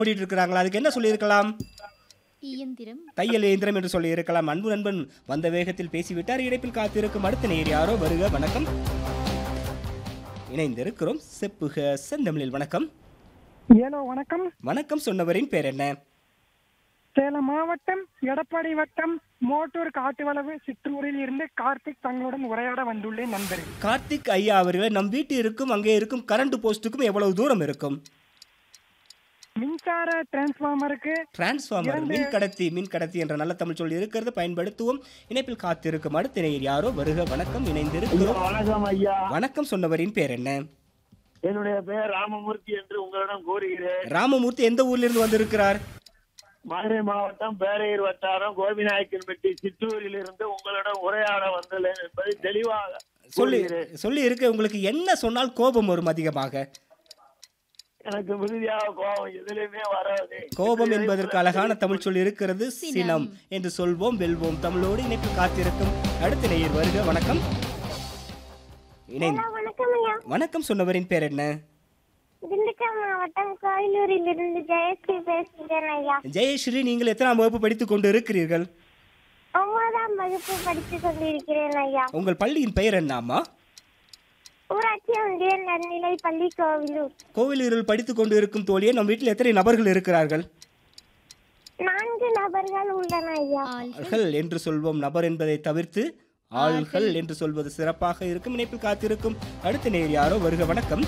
ஓடிட்டு இருக்கிறாங்களா அதுக்கு என்ன சொல்லியிருக்கலாம் இயந்திரம் தையல் இயந்திரம் என்று சொல்லி இருக்கலாம் அன்பு நண்பன் வந்த வேகத்தில் பேசிவிட்டார் இடைப்பில் காத்திருக்கும் அடுத்த நேர் யாரோ வருக வணக்கம் இணைந்திருக்கிறோம் செப்புக செந்தமிழில் வணக்கம் ஏலோ வணக்கம் வணக்கம் சொன்னவரின் பேர் என்ன சேலம் மாவட்டம் எடப்பாடி வட்டம் மோட்டூர் காட்டுவளவு சிற்றூரில் இருந்து கார்த்திக் தங்களுடன் உரையாட வந்துள்ளேன் நண்பர்கள் கார்த்திக் ஐயா அவர்களே நம் வீட்டு இருக்கும் அங்கே இருக்கும் கரண்ட் போஸ்ட்டுக்கும் எவ்வளவு தூரம் இருக்கும் மின்சார டிரான்ஸ்பார்மருக்கு டிரான்ஸ்ஃபார்மர் இரண்டு- மின் கடத்தி மின் கடத்தி என்ற நல்ல தமிழ் சொல்லி இருக்கிறது பயன்படுத்துவோம் இணைப்பில் காத்திருக்கும் அடுத்த நேயர் யாரோ வருக வணக்கம் இணைந்திருக்கிறோம் வணக்கம் ஐயா வணக்கம் சொன்னவரின் பேர் என்ன என்னுடைய பெயர் ராமமூர்த்தி என்று உங்களிடம் கூறுகிறேன் ராமமூர்த்தி எந்த ஊர்ல இருந்து வந்திருக்கிறார் மதுரை மாவட்டம் பேரையூர் வட்டாரம் கோபிநாயக்கன்பட்டி சிற்றூரில் இருந்து உங்களிடம் உரையாட வந்துள்ளேன் என்பதை தெளிவாக சொல்லி கூறுகிறேன். சொல்லி இருக்க உங்களுக்கு என்ன சொன்னால் கோபம் வரும் அதிகமாக எனக்கு மிகுதியாக கோபம் எதிலுமே வராது கோபம் என்பதற்கு அழகான தமிழ் சொல் இருக்கிறது சினம் என்று சொல்வோம் வெல்வோம் தமிழோடு இணைப்பில் காத்திருக்கும் அடுத்த நேயர் வருக வணக்கம் இணைந்து வணக்கம் ஐயா வணக்கம் சொன்னவரின் பேர் என்ன திண்டுக்கல் மாவட்டம் கோயிலூரில் இருந்து ஜெயஸ்ரீ பேசுகிறேன் ஐயா ஜெயஸ்ரீ நீங்கள் எத்தனாம் வகுப்பு படித்துக் கொண்டு இருக்கிறீர்கள் ஒன்பதாம் வகுப்பு படித்துக் கொண்டிருக்கிறேன் ஐயா உங்கள் பள்ளியின் பெயர் என்னம்மா ஊராட்சி ஒன்றிய நடுநிலை பள்ளி கோவிலூர் கோவிலூரில் படித்துக் கொண்டு இருக்கும் தோழியே நம் வீட்டில் எத்தனை நபர்கள் இருக்கிறார்கள் நான்கு நபர்கள் உள்ளன ஐயா ஆள்கள் என்று சொல்வோம் நபர் என்பதை தவிர்த்து ஆள்கள் என்று சொல்வது சிறப்பாக இருக்கும் இணைப்பில் காத்திருக்கும் அடுத்த நேர் யாரோ வருக வணக்கம்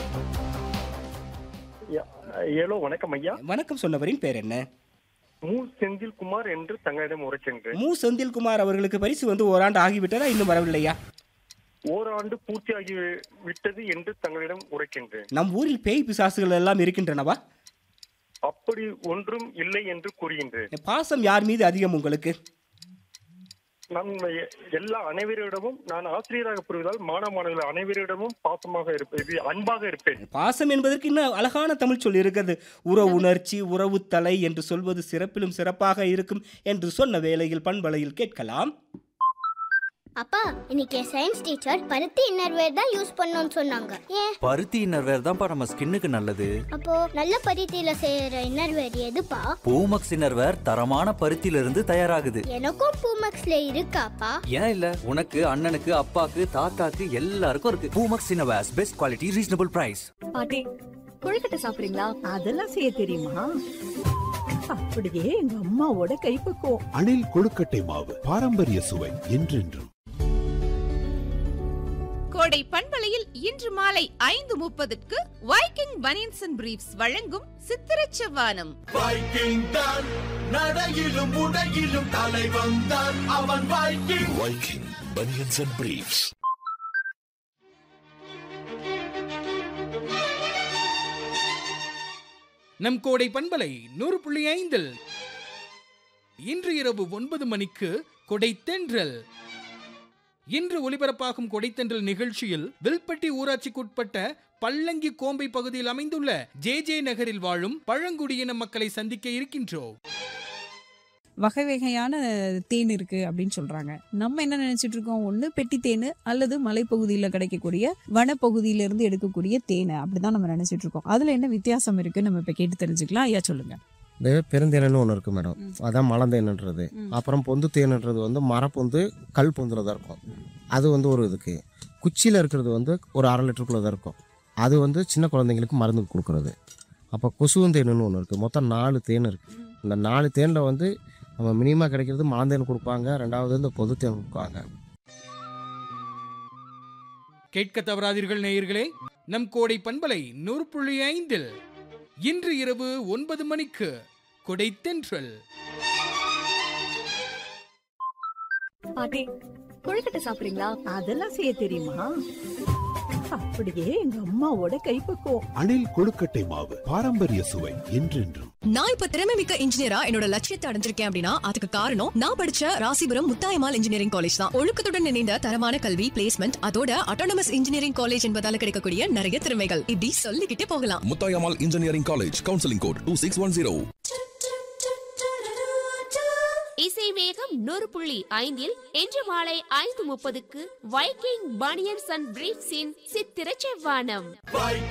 ஏலோ வணக்கம் ஐயா வணக்கம் சொன்னவரின் பேர் என்ன மு செந்தில் குமார் என்று தங்களிடம் உரைக்கின்றேன் மு செந்தில்குமார் அவர்களுக்கு பரிசு வந்து ஓராண்டு ஆகிவிட்டதா இன்னும் வரவில்லையா ஓராண்டு பூர்த்தியாகி விட்டது என்று தங்களிடம் உரைக்கின்றேன் நம் ஊரில் பேய் பிசாசுகள் எல்லாம் இருக்கின்றனவா அப்படி ஒன்றும் இல்லை என்று கூறுகின்றேன் பாசம் யார் மீது அதிகம் உங்களுக்கு நான் எ- எல்லா அனைவரிடமும் நான் ஆசிரியராக புரிவதால் மாணவ மாணவர்கள் அனைவரிடமும் பாசமாக இருப்பேன் அன்பாக இருப்பேன் பாசம் என்பதற்கு இன்னும் அழகான தமிழ் சொல் இருக்கிறது உறவு உணர்ச்சி உறவு தலை என்று சொல்வது சிறப்பிலும் சிறப்பாக இருக்கும் என்று சொன்ன வேளையில் பண்பலையில் கேட்கலாம் அப்பா இன்னைக்கு சயின்ஸ் டீச்சர் பருத்தி இன்னர்வேர் தான் யூஸ் பண்ணணும்னு சொன்னாங்க ஏன் பருத்தி இன்னர்வேர் தான்ப்பா நம்ம ஸ்கின்னுக்கு நல்லது அப்போ நல்ல பருத்தியில செய்யற இன்னர்வேர் எதுப்பா பூமக்ஸ் இன்னர்வேர் தரமான பருத்தியில இருந்து தயாராகுது எனக்கும் பூமக்ஸ்ல இருக்காப்பா ஏன் இல்ல உனக்கு அண்ணனுக்கு அப்பாக்கு தாத்தாக்கு எல்லாருக்கும் இருக்கு Poomex innerwears best quality reasonable price பாட்டி கொழுக்கட்டை சாப்பிடுறீங்களா அதெல்லாம் செய்ய தெரியுமா அப்படியே எங்க அம்மாவோட கைப்பக்குவம் அணில் கொழுக்கட்டை மாவு பாரம்பரிய சுவை என்றென்றும் கோடை பண்பலையில் இன்று மாலை ஐந்து முப்பதுக்கு வைக்கிங் பனியன்ஸ் அண்ட் பிரீப்ஸ் வழங்கும் சித்திரச் செவ்வானம் வைக்கிங் தான் நடையிலும் உடையிலும் தலை வந்தான் அவன் Viking Viking banians and briefs நம் கோடை பண்பலை நூறு புள்ளி ஐந்தில் இன்று இரவு ஒன்பது மணிக்கு கொடைத்தென்றல் இன்று ஒலிபரப்பாகும் கொடைத்தென்றல் நிகழ்ச்சியில் வில்பட்டி ஊராட்சிக்குட்பட்ட பல்லங்கி கோம்பை பகுதியில் அமைந்துள்ள ஜே ஜே நகரில் வாழும் பழங்குடியின மக்களை சந்திக்க இருக்கின்றோம் வகை வகையான தேன் இருக்கு அப்படின்னு சொல்றாங்க நம்ம என்ன நினைச்சிட்டு இருக்கோம் ஒண்ணு பெட்டி தேன் அல்லது மலைப்பகுதியில் கிடைக்கக்கூடிய வனப்பகுதியில இருந்து எடுக்கக்கூடிய தேனை அப்படிதான் நம்ம நினைச்சிட்டு இருக்கோம் அதுல என்ன வித்தியாசம் இருக்கு நம்ம இப்ப கேட்டு தெரிஞ்சுக்கலாம் ஐயா சொல்லுங்க இந்த பெருந்தேனன்னு ஒன்று இருக்குது மேடம் அதான் மலந்தேனுன்றது அப்புறம் பொந்து தேனுன்றது வந்து மரப்பொந்து கல் பொந்தில் தான் இருக்கும் அது வந்து ஒரு இதுக்கு குச்சியில் இருக்கிறது வந்து ஒரு அரை லிட்டருக்குள்ளே தான் இருக்கும் அது வந்து சின்ன குழந்தைங்களுக்கு மருந்து கொடுக்குறது அப்போ கொசுவந்தேனுன்னு ஒன்று இருக்குது மொத்தம் நாலு தேன் இருக்குது இந்த நாலு தேனில் வந்து நம்ம மினிமம் கிடைக்கிறது மலந்தேன் கொடுப்பாங்க ரெண்டாவது இந்த பொது தேன் கொடுப்பாங்க கேட்க தவறாதீர்கள் நேயர்களே நம் கோடை பண்பலை நூறு புள்ளி ஐந்தில் இன்று இரவு ஒன்பது மணிக்கு கொடைத்தென்றல் பாட்டி கொழுக்கட்டை சாப்பிடுறீங்களா அதெல்லாம் செய்ய தெரியுமா அப்படியே எங்க அம்மாவோட கைப்பக்குவம் அணில் கொழுக்கட்டை மாவு பாரம்பரிய சுவை என்றென்றும் நான் இப்ப திறமை மிக்க இன்ஜினியரா என்னோட லட்சியத்தை அடைஞ்சிருக்கேன் அப்படின்னா அதுக்கு காரணம் நான் படிச்ச ராசிபுரம் முத்தாயமால் இன்ஜினியரிங் காலேஜ் தான் ஒழுக்கத்துடன் இணைந்த தரமான கல்வி பிளேஸ்மெண்ட் அதோட அட்டானமஸ் இன்ஜினியரிங் காலேஜ் என்பதால கிடைக்கக்கூடிய நிறைய திறமைகள் இப்படி சொல்லிக்கிட்டே போகலாம் Muthayammal engineering college counselling code two six one zero இசை வேகம் நூறு புள்ளி ஐந்தில் இன்று மாலை ஐந்து முப்பதுக்கு வைக்கிங் பனியன்ஸ் அண்ட் பிரீப்ஸின் சித்திர செவ்வானம் வைக்கிங்